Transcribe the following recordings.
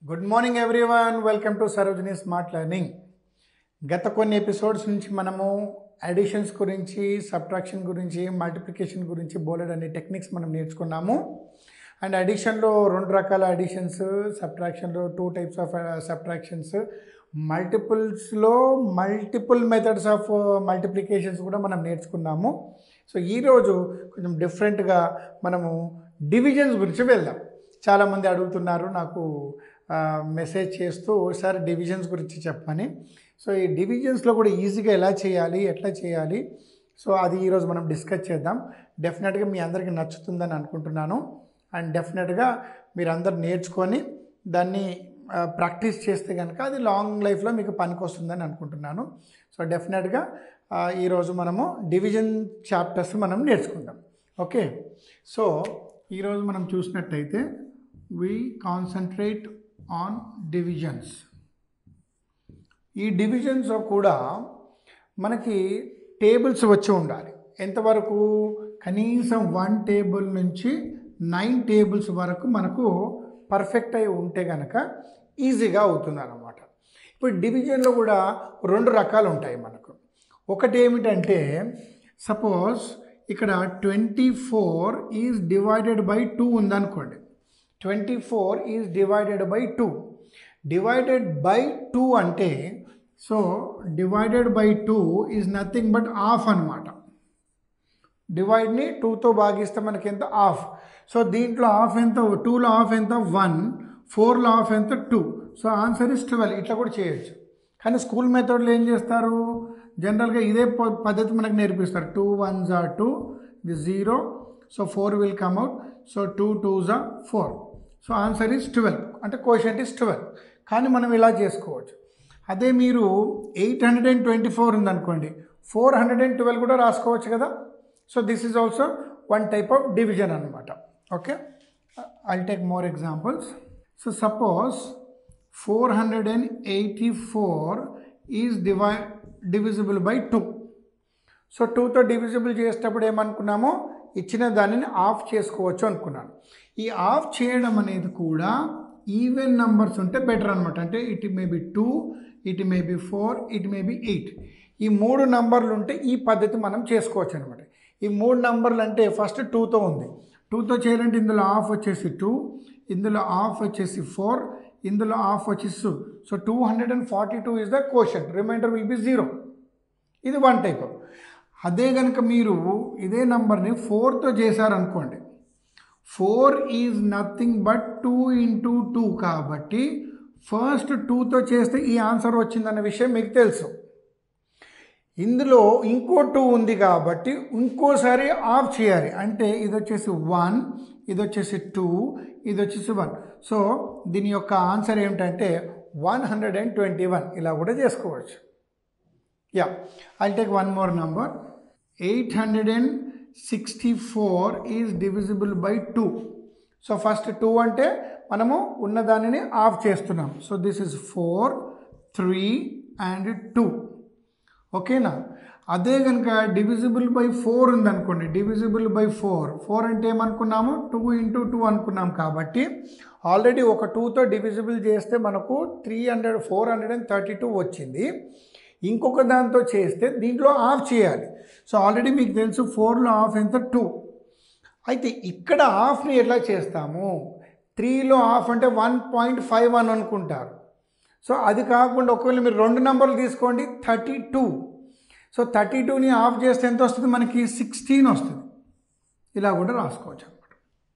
good morning everyone welcome to Sarojini smart learning గత కొన్ని episodes నుంచి మనము అడిషన్స్ గురించి సబ్ట్రాక్షన్ గురించి మల్టిప్లికేషన్ గురించి బోలెడ్ అనే టెక్నిక్స్ మనం నేర్చుకున్నాము అండ్ అడిషన్లో రెండు రకాల అడిషన్స్ సబ్ట్రాక్షన్లో టూ టైప్స్ ఆఫ్ సబ్ట్రాక్షన్స్ మల్టిపుల్స్లో మల్టిపుల్ మెథడ్స్ ఆఫ్ మల్టిప్లికేషన్స్ కూడా మనం నేర్చుకున్నాము సో ఈరోజు కొంచెం డిఫరెంట్గా మనము డివిజన్స్ గురించి వెళ్దాం చాలామంది అడుగుతున్నారు నాకు మెసేజ్ చేస్తూ సార్ డివిజన్స్ గురించి చెప్పని సో ఈ డివిజన్స్లో కూడా ఈజీగా ఎలా చేయాలి ఎట్లా చేయాలి సో అది ఈరోజు మనం డిస్కస్ చేద్దాం డెఫినెట్గా మీ అందరికీ నచ్చుతుందని అనుకుంటున్నాను అండ్ డెఫినెట్గా మీరు అందరు నేర్చుకొని దాన్ని ప్రాక్టీస్ చేస్తే కనుక అది లాంగ్ లైఫ్లో మీకు పనికి వస్తుందని అనుకుంటున్నాను సో డెఫినెట్గా ఈరోజు మనము డివిజన్ చాప్టర్స్ మనం నేర్చుకుందాం ఓకే సో ఈరోజు మనం చూసినట్టయితే వి కాన్సన్ట్రేట్ ఆన్ డివిజన్స్ ఈ డివిజన్స్ కూడా మనకి టేబుల్స్ వచ్చి ఉండాలి ఎంతవరకు కనీసం వన్ టేబుల్ నుంచి నైన్ టేబుల్స్ వరకు మనకు పర్ఫెక్ట్ అయి ఉంటే కనుక ఈజీగా అవుతుంది అన్నమాట ఇప్పుడు డివిజన్లో కూడా రెండు రకాలు ఉంటాయి మనకు ఒకటి ఏమిటంటే సపోజ్ ఇక్కడ twenty four is divided by two ఉందనుకోండి twenty four is divided by two divided by two అంటే so divided by two is nothing but half అనమాట డివైడ్ని టూతో భాగిస్తే మనకి ఎంత ఆఫ్ సో దీంట్లో ఆఫ్ ఎంత టూలో ఆఫ్ ఎంత వన్ ఫోర్లో ఆఫ్ ఎంత two so answer is twelve ఇట్లా కూడా చేయొచ్చు కానీ స్కూల్ మెథడ్లో ఏం చేస్తారు జనరల్గా ఇదే ప- పద్ధతి మనకు నేర్పిస్తారు టూ వన్ జా టూ ఇది zero so four will come out so two two జా four so answer is twelve అంటే క్వశ్చన్ ఈస్ ట్వెల్వ్ కానీ మనం ఇలా చేసుకోవచ్చు అదే మీరు eight hundred and twenty four ఉందనుకోండి ఫోర్ హండ్రెడ్ అండ్ ట్వెల్వ్ కూడా రాసుకోవచ్చు కదా so this is also one type of division అనమాట okay I take more examples so suppose four hundred and eighty four is DY divisible by two so టూతో divisible చేసేటప్పుడు ఏమనుకున్నామో ఇచ్చిన దానిని of చేసుకోవచ్చు అనుకున్నాను ఈ ఆఫ్ చేయడం అనేది కూడా ఈవెన్ నంబర్స్ ఉంటే బెటర్ అనమాట అంటే it may be two it may be four it may be eight ఈ మూడు నంబర్లు ఉంటే ఈ పద్ధతి మనం చేసుకోవచ్చు అనమాట ఈ మూడు నంబర్లు అంటే ఫస్ట్ టూతో ఉంది టూతో చేయాలంటే ఇందులో ఆఫ్ వచ్చేసి టూ ఇందులో ఆఫ్ వచ్చేసి ఫోర్ ఇందులో ఆఫ్ వచ్చేసి two so two hundred and forty two is the question remainder will be zero ఇది వన్ టైప్ అదే కనుక మీరు ఇదే నంబర్ని ఫోర్తో చేశారనుకోండి four is nothing but two into two కాబట్టి ఫస్ట్ టూతో చేస్తే ఈ ఆన్సర్ వచ్చిందన్న విషయం మీకు తెలుసు ఇందులో ఇంకో టూ ఉంది కాబట్టి ఇంకోసారి ఆఫ్ చేయాలి అంటే ఇది వచ్చేసి వన్ ఇది వచ్చేసి టూ ఇది వచ్చేసి వన్ సో దీని యొక్క ఆన్సర్ ఏమిటంటే one hundred and twenty one ఇలా కూడా చేసుకోవచ్చు yeah I take one more number eight hundred and sixty four is divisible by two so first two అంటే మనము ఉన్న దానిని ఆఫ్ చేస్తున్నాం so this is four three and two ఓకేనా అదే కనుక డివిజిబుల్ బై ఫోర్ ఉందనుకోండి డివిజిబుల్ బై ఫోర్ ఫోర్ అంటే ఏమనుకున్నాము టూ ఇంటూ టూ అనుకున్నాం కాబట్టి ఆల్రెడీ ఒక టూతో డివిజిబుల్ చేస్తే మనకు three hundred four hundred and thirty two వచ్చింది ఇంకొక దాంతో చేస్తే దీంట్లో ఆఫ్ చేయాలి సో ఆల్రెడీ మీకు తెలుసు ఫోర్లో ఆఫ్ ఎంత టూ అయితే ఇక్కడ ఆఫ్ని ఎట్లా చేస్తాము త్రీలో ఆఫ్ అంటే వన్ పాయింట్ ఫైవ్ వన్ అనుకుంటారు సో అది కాకుండా ఒకవేళ మీరు రెండు నెంబర్లు తీసుకోండి థర్టీ టూ సో థర్టీ టూని ఆఫ్ చేస్తే ఎంత వస్తుంది మనకి సిక్స్టీన్ వస్తుంది ఇలా కూడా రాసుకోవచ్చు అనమాట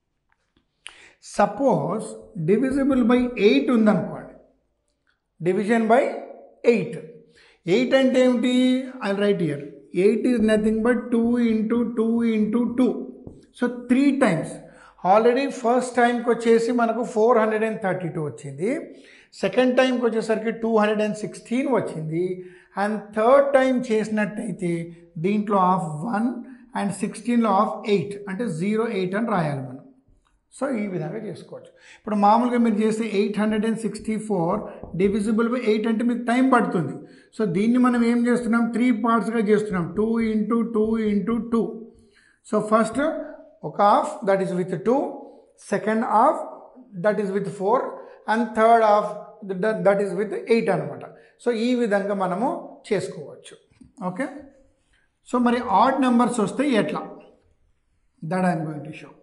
సపోజ్ డివిజిబుల్ బై ఎయిట్ ఉందనుకోండి డివిజన్ బై ఎయిట్ ఎయిట్ అంటే ఏమిటి I write here eight is nothing but two into two into two so three times already first టైంకి వచ్చేసి మనకు four hundred and thirty two వచ్చింది సెకండ్ టైంకి వచ్చేసరికి two hundred and sixteen వచ్చింది and third time చేసినట్టయితే దీంట్లో ఆఫ్ వన్ అండ్ సిక్స్టీన్లో ఆఫ్ ఎయిట్ అంటే జీరో ఎయిట్ అని రాయాలి మనం సో ఈ విధంగా చేసుకోవచ్చు ఇప్పుడు మామూలుగా మీరు చేస్తే eight hundred and sixty four divisible by eight అంటే మీకు టైం పడుతుంది సో దీన్ని మనం ఏం చేస్తున్నాం త్రీ పార్ట్స్గా చేస్తున్నాం two into two into two so first ఒక half that is with two second half that is with four and third half that is with eight అనమాట సో ఈ విధంగా మనము చేసుకోవచ్చు ఓకే సో మరి ఆడ్ నెంబర్స్ వస్తే ఎట్లా that I'm going to show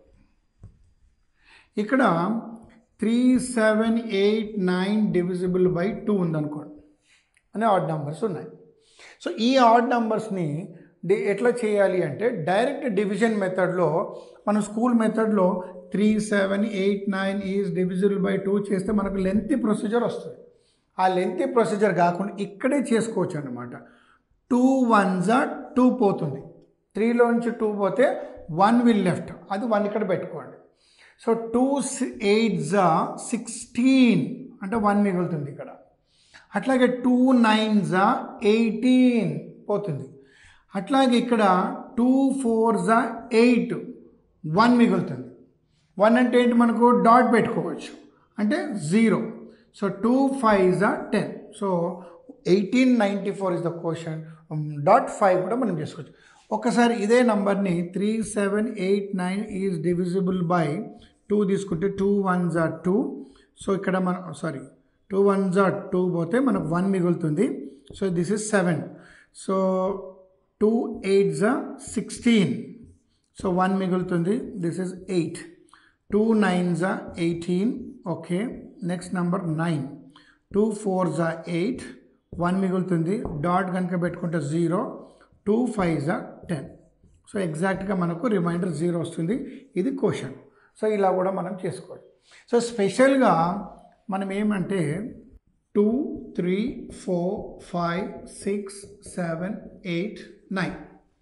ఇక్కడ three seven eight nine divisible by two ఉందనుకోండి అనే ఆడ్ నెంబర్స్ ఉన్నాయి సో ఈ ఆడ్ నెంబర్స్ని డి ఎట్లా చేయాలి అంటే డైరెక్ట్ డివిజన్ మెథడ్లో మనం స్కూల్ మెథడ్లో three seven eight nine is divisible by two చేస్తే మనకు లెంతీ ప్రొసీజర్ వస్తుంది ఆ లెంతీ ప్రొసీజర్ కాకుండా ఇక్కడే చేసుకోవచ్చు అనమాట టూ వన్ జా టూ పోతుంది త్రీలో నుంచి టూ పోతే వన్ విల్ లెఫ్ట్ అది వన్ ఇక్కడ పెట్టుకోండి సో టూ ఎయిట్ జా సిక్స్టీన్ అంటే వన్ మిగులుతుంది ఇక్కడ అట్లాగే టూ నైన్ జా ఎయిటీన్ పోతుంది అట్లాగే ఇక్కడ టూ ఫోర్ జా ఎయిట్ వన్ మిగులుతుంది వన్ అంటే ఏంటి మనకు డాట్ పెట్టుకోవచ్చు అంటే జీరో సో టూ ఫైవ్ జా ten so eighteen ninety four is the question dot five కూడా మనం చేసుకోవచ్చు ఒకసారి ఇదే నంబర్ని three seven eight nine is divisible by two తీసుకుంటే టూ వన్ జా టూ సో ఇక్కడ మన సారీ టూ వన్ జా టూ పోతే మనకు వన్ మిగులుతుంది so this is seven so two eight జా సిక్స్టీన్ సో వన్ మిగులుతుంది this is eight two nine జా eighteen okay next number nine two four జా ఎయిట్ వన్ మిగులుతుంది డాట్ కనుక పెట్టుకుంటే జీరో టూ ఫైవ్ జా టెన్ సో ఎగ్జాక్ట్గా మనకు రిమైండర్ జీరో వస్తుంది ఇది క్వశ్చన్ సో ఇలా కూడా మనం చేసుకోవాలి సో స్పెషల్గా మనం ఏమంటే two three four five six seven eight nine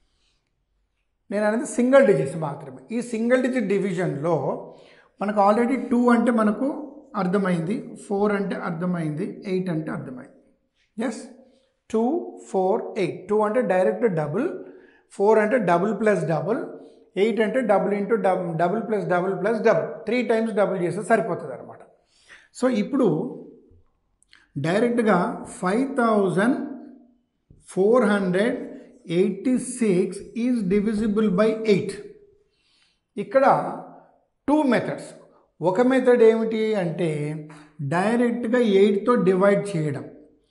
నేను అనేది సింగిల్ డిజిట్స్ మాత్రమే ఈ సింగిల్ డిజిట్ డివిజన్లో మనకు ఆల్రెడీ టూ అంటే మనకు అర్థమైంది ఫోర్ అంటే అర్థమైంది ఎయిట్ అంటే అర్థమైంది yes two four eight two అంటే డైరెక్ట్ డబుల్ ఫోర్ అంటే డబుల్ ప్లస్ డబుల్ ఎయిట్ అంటే double into double double plus double plus double three times double చేస్తే సరిపోతుంది అనమాట సో ఇప్పుడు డైరెక్ట్గా five thousand four hundred eighty six is divisible by eight ఇక్కడ two methods ఒక method ఏమిటి అంటే డైరెక్ట్గా ఎయిట్తో డివైడ్ చేయడం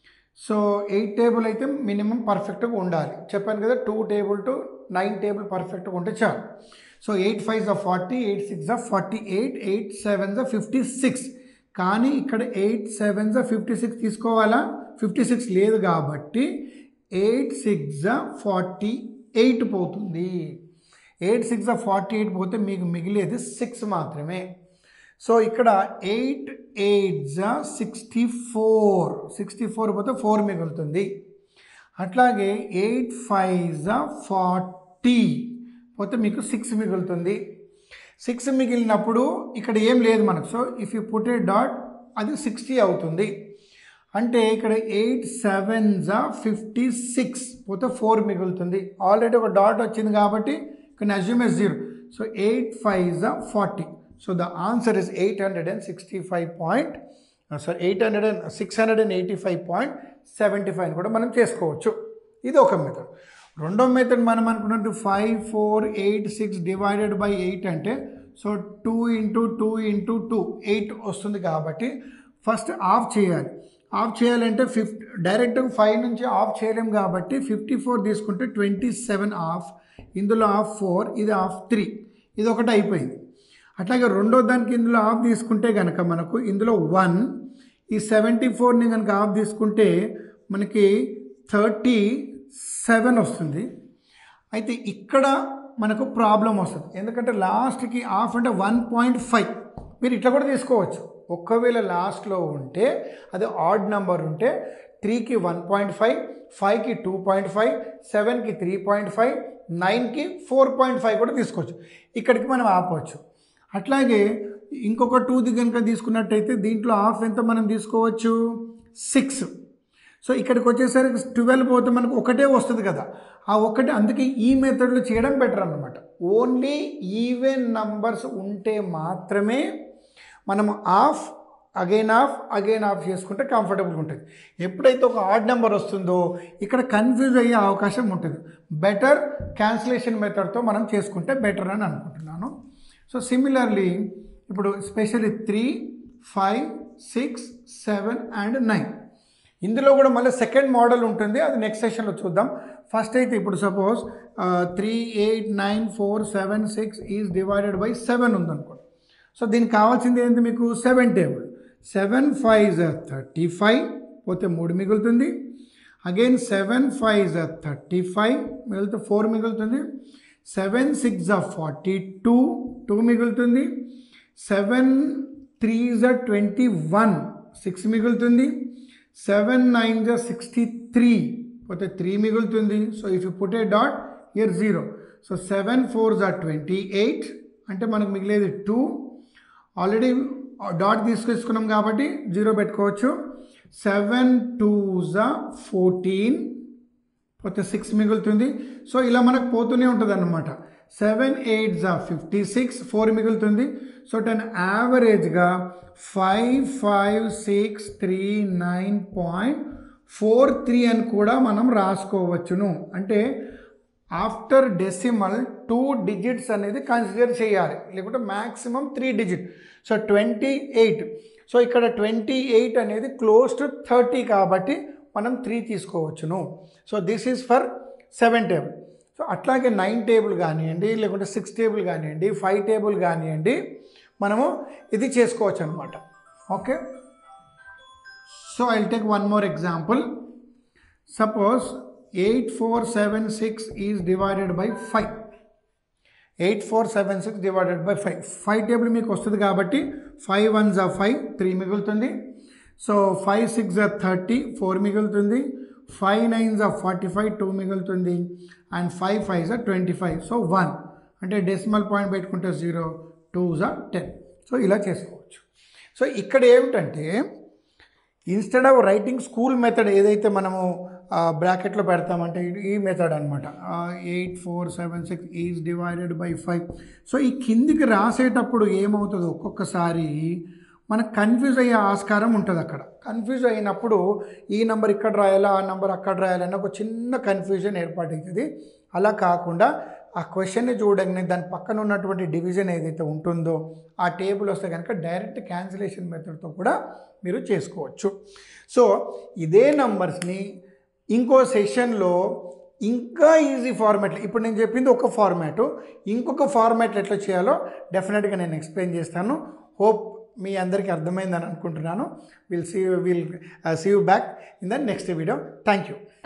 సో ఎయిట్ టేబుల్ అయితే మినిమం పర్ఫెక్ట్గా ఉండాలి చెప్పాను కదా two table to nine table పర్ఫెక్ట్గా ఉంటే చాలు సో ఎయిట్ ఫైవ్ జా ఫార్టీ ఎయిట్ సిక్స్ జా ఫార్టీ ఎయిట్ ఎయిట్ సెవెన్ జా ఫిఫ్టీ సిక్స్ కానీ ఇక్కడ ఎయిట్ సెవెన్ జా ఫిఫ్టీ సిక్స్ తీసుకోవాలా ఫిఫ్టీ సిక్స్ లేదు కాబట్టి ఎయిట్ సిక్స్ జా ఫార్టీ ఎయిట్ పోతుంది ఎయిట్ సిక్స్ జా ఫార్టీ ఎయిట్ పోతే మీకు మిగిలేది సిక్స్ మాత్రమే సో ఇక్కడ ఎయిట్ ఎయిట్ జా సిక్స్టీ ఫోర్ సిక్స్టీ ఫోర్ పోతే ఫోర్ మిగులుతుంది అట్లాగే ఎయిట్ ఫైవ్ జా ఫార్టీ పోతే మీకు సిక్స్ మిగులుతుంది సిక్స్ మిగిలినప్పుడు ఇక్కడ ఏం లేదు మనకు so if you put a dot అది సిక్స్టీ అవుతుంది అంటే ఇక్కడ ఎయిట్ సెవెన్ జా ఫిఫ్టీ సిక్స్ పోతే ఫోర్ మిగులుతుంది ఆల్రెడీ ఒక డాట్ వచ్చింది కాబట్టి ఇక్కడ assume as zero so eight five జా forty so the answer is eight hundred and sixty five point sorry eight hundred and six hundred and eighty five point seventy five కూడా మనం చేసుకోవచ్చు ఇది ఒక మెథడ్ రెండో మెథడ్ మనం అనుకున్నట్టు five four eight six divided by eight అంటే so two into two into two eight వస్తుంది కాబట్టి ఫస్ట్ ఆఫ్ చేయాలి ఆఫ్ చేయాలంటే ఫిఫ్టీ డైరెక్ట్గా ఫైవ్ నుంచి ఆఫ్ చేయలేం కాబట్టి ఫిఫ్టీ ఫోర్ తీసుకుంటే ట్వంటీ సెవెన్ ఆఫ్ ఇందులో ఆఫ్ ఫోర్ ఇది ఆఫ్ త్రీ ఇది ఒకటి అయిపోయింది అట్లాగే రెండో దానికి ఇందులో ఆఫ్ తీసుకుంటే కనుక మనకు ఇందులో వన్ ఈ సెవెంటీ ఫోర్ని కనుక ఆఫ్ తీసుకుంటే మనకి థర్టీ సెవెన్ వస్తుంది అయితే ఇక్కడ మనకు ప్రాబ్లం వస్తుంది ఎందుకంటే లాస్ట్కి ఆఫ్ అంటే వన్ పాయింట్ ఫైవ్ మీరు ఇట్లా కూడా తీసుకోవచ్చు ఒక్కవేళ లాస్ట్లో ఉంటే అది ఆడ్ నెంబర్ ఉంటే త్రీకి వన్ పాయింట్ ఫైవ్ ఫైవ్కి టూ పాయింట్ ఫైవ్ సెవెన్కి త్రీ పాయింట్ ఫైవ్ నైన్కి ఫోర్ పాయింట్ ఫైవ్ కూడా తీసుకోవచ్చు ఇక్కడికి మనం ఆపవచ్చు అట్లాగే ఇంకొక టూది కనుక తీసుకున్నట్టయితే దీంట్లో ఆఫ్ ఎంత మనం తీసుకోవచ్చు సిక్స్ సో ఇక్కడికి వచ్చేసరికి ట్వెల్వ్ పోతే మనకు ఒకటే వస్తుంది కదా ఆ ఒకటి అందుకే ఈ మెథడ్లో చేయడం బెటర్ అన్నమాట ఓన్లీ ఈవెన్ నంబర్స్ ఉంటే మాత్రమే మనం half again half again half చేసుకుంటే కంఫర్టబుల్గా ఉంటుంది ఎప్పుడైతే ఒక ఆడ్ నెంబర్ వస్తుందో ఇక్కడ కన్ఫ్యూజ్ అయ్యే అవకాశం ఉంటుంది బెటర్ క్యాన్సిలేషన్ మెథడ్తో మనం చేసుకుంటే బెటర్ అని అనుకుంటున్నాను సో సిమిలర్లీ ఇప్పుడు specially three five six seven and nine ఇందులో కూడా మళ్ళీ సెకండ్ మోడల్ ఉంటుంది అది నెక్స్ట్ సెషన్లో చూద్దాం ఫస్ట్ అయితే ఇప్పుడు suppose three eight nine four seven six is divided by seven ఉందనుకోండి సో దీనికి కావాల్సింది ఏంటి మీకు సెవెన్ టేబుల్ సెవెన్ ఫైవ్ జ థర్టీ ఫైవ్ పోతే మూడు మిగులుతుంది అగైన్ సెవెన్ ఫైవ్ జ థర్టీ ఫైవ్ మిగిలితే ఫోర్ మిగులుతుంది సెవెన్ సిక్స్ జ ఫార్టీ టూ టూ మిగులుతుంది సెవెన్ త్రీ జ ట్వంటీ వన్ సిక్స్ మిగులుతుంది సెవెన్ నైన్ జ సిక్స్టీ త్రీ పోతే త్రీ మిగులుతుంది so if you put a dot here zero so seven four జా ట్వంటీ ఎయిట్ అంటే మనకు మిగిలేది టూ ఆల్రెడీ డాట్ తీసుకొచ్చుకున్నాం కాబట్టి జీరో పెట్టుకోవచ్చు సెవెన్ టూ జా ఫోర్టీన్ పోతే సిక్స్ మిగులుతుంది సో ఇలా మనకు పోతూనే ఉంటుంది అన్నమాట సెవెన్ ఎయిట్ జా ఫిఫ్టీ సిక్స్ ఫోర్ మిగులుతుంది సో టెన్ యావరేజ్గా five five six three nine point four three అని కూడా మనం రాసుకోవచ్చును అంటే ఆఫ్టర్ డెసిమల్ టూ డిజిట్స్ అనేది కన్సిడర్ చేయాలి లేకుంటే maximum three digit so twenty eight so ఇక్కడ ట్వంటీ ఎయిట్ అనేది క్లోజ్ టు థర్టీ కాబట్టి మనం త్రీ తీసుకోవచ్చును so this is for seven table so అట్లాగే నైన్ టేబుల్ కానివ్వండి లేకుంటే సిక్స్ టేబుల్ కానివ్వండి ఫైవ్ టేబుల్ కానివ్వండి మనము ఇది చేసుకోవచ్చు అనమాట okay so I take one more example suppose eight four seven six is divided by five eight four seven six divided by five five table మీకు వస్తుంది కాబట్టి ఫైవ్ వన్ జా ఫైవ్ త్రీ మిగులుతుంది సో ఫైవ్ సిక్స్ జా thirty four మిగులుతుంది five nine జా forty five two మిగులుతుంది and five five జా ట్వంటీ ఫైవ్ సో వన్ అంటే డెసిమల్ పాయింట్ పెట్టుకుంటే జీరో టూ జా టెన్ సో ఇలా చేసుకోవచ్చు సో ఇక్కడ ఏమిటంటే instead of writing school method ఏదైతే మనము బ్రాకెట్లో పెడతామంటే ఇది- ఈ మెథడ్ అనమాట eight four seven six is divided by five so ఈ కిందికి రాసేటప్పుడు ఏమవుతుందో ఒక్కొక్కసారి మనకు కన్ఫ్యూజ్ అయ్యే ఆస్కారం ఉంటుంది అక్కడ కన్ఫ్యూజ్ అయినప్పుడు ఈ నెంబర్ ఇక్కడ రాయాలా ఆ నెంబర్ అక్కడ రాయాలన్న ఒక చిన్న కన్ఫ్యూజన్ ఏర్పాటవుతుంది అలా కాకుండా ఆ క్వశ్చన్ని చూడగానే దాని పక్కన ఉన్నటువంటి డివిజన్ ఏదైతే ఉంటుందో ఆ టేబుల్ వస్తే కనుక డైరెక్ట్ క్యాన్సిలేషన్ మెథడ్తో కూడా మీరు చేసుకోవచ్చు సో ఇదే నంబర్స్ని ఇంకో సెషన్లో ఇంకా ఈజీ ఫార్మాట్లో ఇప్పుడు నేను చెప్పింది ఒక ఫార్మాటు ఇంకొక ఫార్మాట్ ఎట్లా చేయాలో డెఫినెట్గా నేను ఎక్స్ప్లెయిన్ చేస్తాను హోప్ మీ అందరికీ అర్థమైందని అనుకుంటున్నాను will see will see you back in the next video thank you